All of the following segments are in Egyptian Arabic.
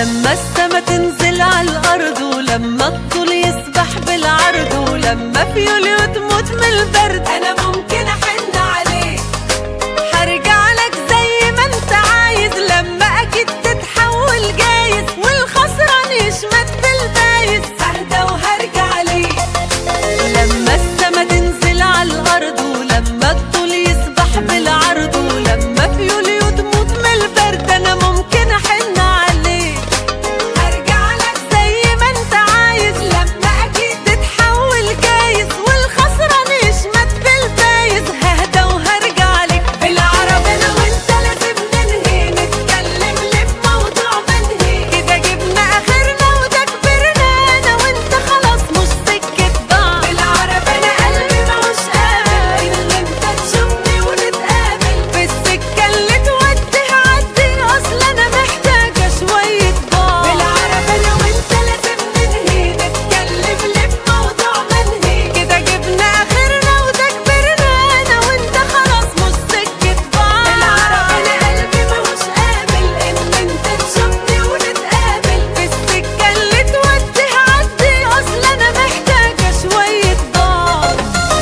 لما السما تنزل على الأرض ولما الطول يسبح بالعرض ولما في يوليو تموت من البرد أنا ممكن أحن عليك هرجع لك زي ما انت عايز لما أكيد تتحول جايز والخسران يشمت بالفايز ههدى وهرجع ليك لما السما تنزل على الأرض ولما الطول يسبح بالعرض ولما في يوليو تموت من البرد أنا ممكن أحن عليك هرجع لك زي ما انت عايز لما أكيد تتحول جايز والخسران يشمت بالفايز ههدى وهرجع لك بالعربي أنا وانت لازم ننهي نتكلم ليه في موضوع منهي كده جبنا آخرنا وده كبرنا أنا وانت خلاص مش سكة بعض بالعربي أنا قلبي ماهوش قابل إن انت تشوفني ونتقابل في السكة اللي تودي هعدي أصل أنا محتاجة شوية بعض بالعربي أنا وانت لازم ننهي نتكلم ليه في موضوع منهي كده جبنا آخرنا وده كبرنا أنا وانت خلاص مش سكة بعض بالعربي أنا قلبي ماهوش قابل إن انت تشوفني ونتقابل في السكة اللي تودي هعدي أصل أنا محتاجة شوية بعض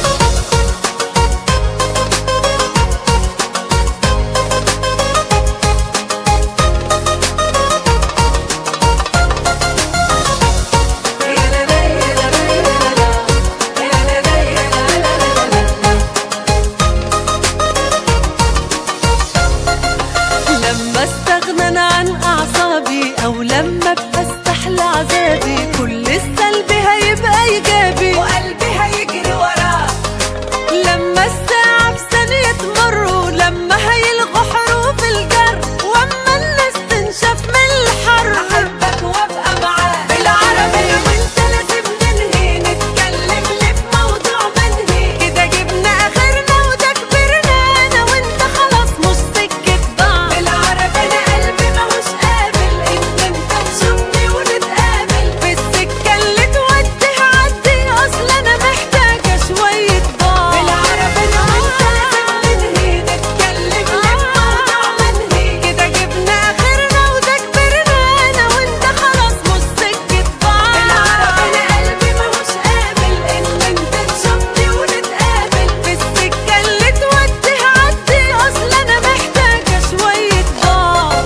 لما استغنى عن اعصابي او لما ابقى استحلى عذابي كل السلبي هيبقى ايجابي وقلبي هيجري وراه لما الساعة في ثانية تمر ولما هيلغوا حروف الجر واما الناس تنشف من الحر احبك وابقى معاك بالعربي وانت لازم ننهي نتكلم ليه في موضوع منهي كده جبنا اخرنا وده كبرنا انا وانت خلاص مش سكة بعض بالعربي انا قلبي ماهوش قابل ان انت تشوفني ونتقابل في السكة اللي تودي هعدي اصل انا محتاجة شوية بعض بالعربي انا وانت لازم ننهي نتكلم ليه في موضوع منهي كده جبنا اخرنا وده كبرنا انا وانت خلاص مش سكة بعض بالعربي انا قلبي ماهوش قابل ان انت تشوفني ونتقابل في السكة اللي تودي هعدي اصل انا محتاجة شوية بعض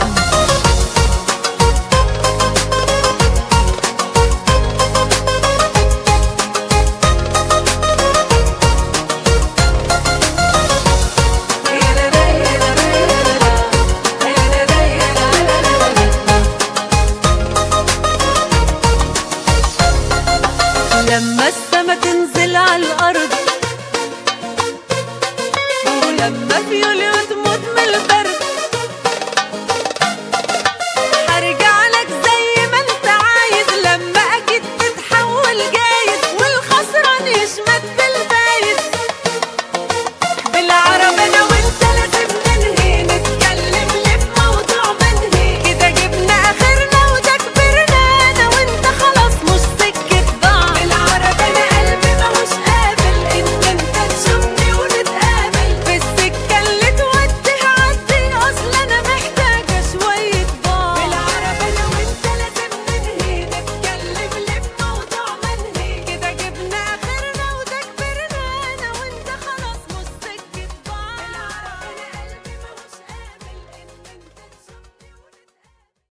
لما السما تنزل على الأرض ولما في يوليو